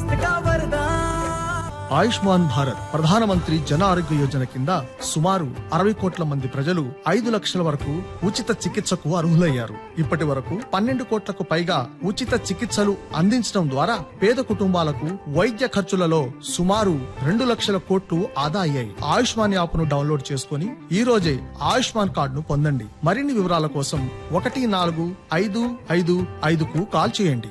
का वरदान ఆయుష్మాన్ భారత్ ప్రధానమంత్రి జన ఆరోగ్య యోజన కింద సుమారు అరవై కోట్ల మంది ప్రజలు ఐదు లక్షల వరకు ఉచిత చికిత్సకు అర్హులయ్యారు ఇప్పటి వరకు పన్నెండు కోట్లకు పైగా ఉచిత చికిత్సలు అందించడం ద్వారా పేద కుటుంబాలకు వైద్య ఖర్చులలో సుమారు రెండు లక్షల కోట్లు ఆదా అయ్యాయి ఆయుష్మాన్ యాప్ ను డౌన్లోడ్ చేసుకుని ఈ రోజే ఆయుష్మాన్ కార్డును పొందండి మరిన్ని వివరాల కోసం ఒకటి నాలుగు ఐదు ఐదు ఐదుకు కాల్ చేయండి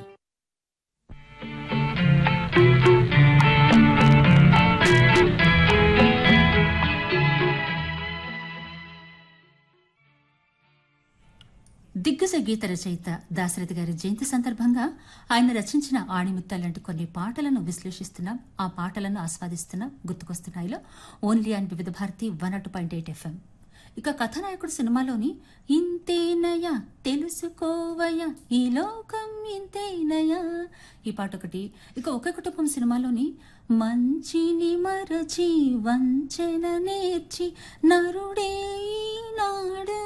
దిగ్గజ గీత రచయిత దాశరథి గారి జయంతి సందర్భంగా ఆయన రచించిన ఆణిముత్యాలు లాంటి కొన్ని పాటలను విశ్లేషిస్తున్నాం ఆ పాటలను ఆస్వాదిస్తున్నాం గుర్తుకొస్తున్నాయిలో only and Vividh Bharati one two point eight FM ఇక కథానాయకుడు సినిమాలోని ఇంతేనయా తెలుసుకోవయ్యా ఈ లోకం ఇంతేనయా ఈ పాట ఒకటి ఇక ఒకే కుటుంబం సినిమాలోని మంచిని మరచి వంచన నేర్చి నరుడే నాడు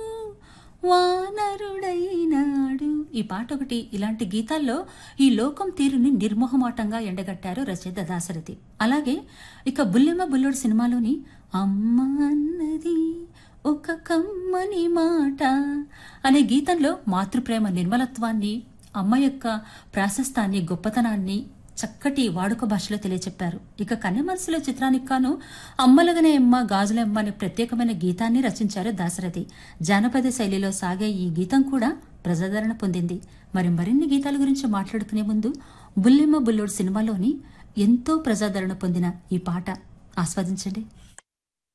వానరుడైనాడు ఈ పాట ఒకటి ఇలాంటి గీతాల్లో ఈ లోకం తీరుని నిర్మోహమాటంగా ఎండగట్టారు రచయిత దాశరథి అలాగే ఇక బుల్లెమ్మ బుల్లోడు సినిమాలోని అమ్మ అన్నది ఒక కమ్మని మాట అనే గీతంలో మాతృప్రేమ నిర్మలత్వాన్ని అమ్మ యొక్క ప్రాశస్తాన్ని గొప్పతనాన్ని చక్కటి వాడుక భాషలో తెలియచెప్పారు ఇక కన్నె మనసులో చిత్రానికి కాను అమ్మలగనే అమ్మ గాజులమ్మ అనే ప్రత్యేకమైన గీతాన్ని రచించారు దాశరథి జానపద శైలిలో సాగే ఈ గీతం కూడా ప్రజాదరణ పొందింది మరి మరిన్ని గీతాల గురించి మాట్లాడుకునే ముందు బుల్లెమ్మ బుల్లోడు సినిమాలోని ఎంతో ప్రజాదరణ పొందిన ఈ పాట ఆస్వాదించండి